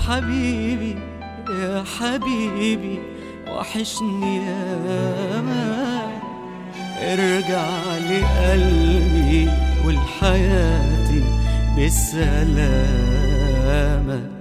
حبيبي يا حبيبي وحشني يا ما ارجع لقلبي ولحياتي بالسلامه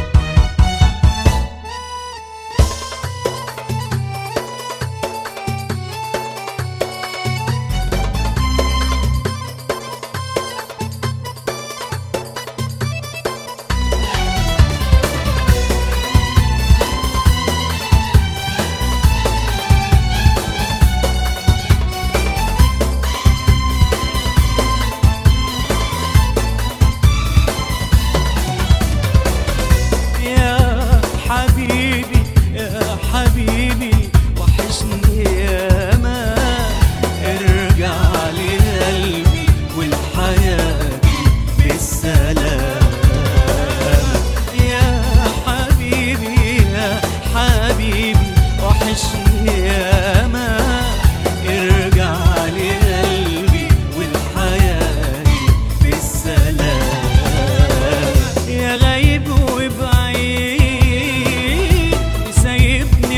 يا حبيبي يا حبيبي وحشني يا ما ارجع لقلبي ولحياتي بالسلام يا حبيبي يا حبيبي وحشني يا ما ارجع لقلبي ولحياتي بالسلام يا غايب وبعيد سايبني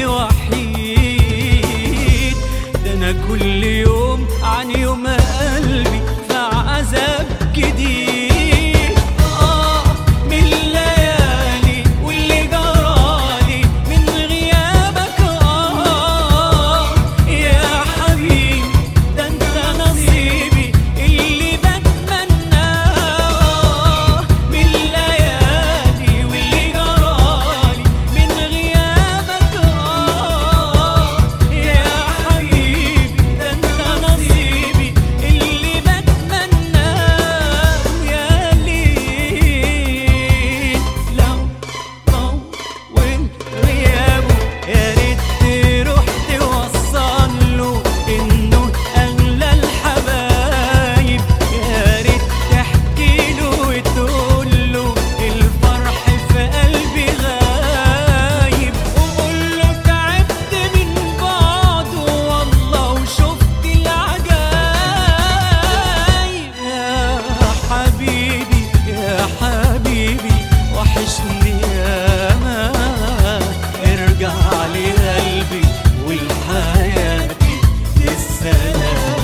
وحيد ده انا كل يوم عن يوم قلبي في عذاب جديد اه من الليالي واللي جرالي من غيابك اه يا حبيبي ده انت نصيبي اللي بتمناه من الليالي واللي جرالي من غيابك اه يا حبيبي ده انت نصيبي اللي بتمناه يا ليل لو طول غيابه يا ريت تروح توصل له انه اغلى الحبايب يا ريت تحكي له وتقول له الفرح في قلبي غايب وقول له تعبت من بعده والله وشفت العجايب يا حبيبي يا حبيبي وحشني يا ما ارجع لقلبي ولحياتي بالسلامة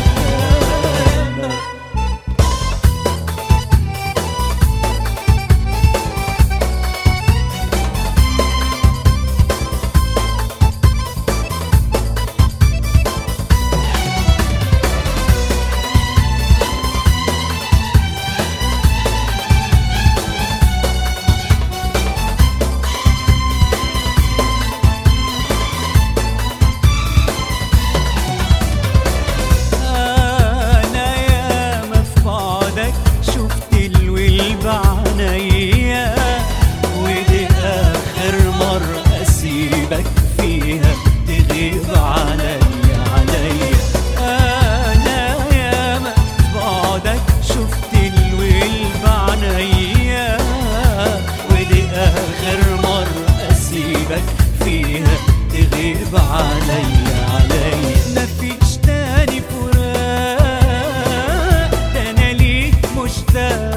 انا ياما في بعدك شفت الويل بعينيا ودي اخر مرة اسيبك فيها تغيب عليا عليا انا ياما في بعدك شفت الويل بعينيا ودي اخر مرة اسيبك فيها تغيب عليا عليا مفيش تاني فراق ده انا ليك مشتاق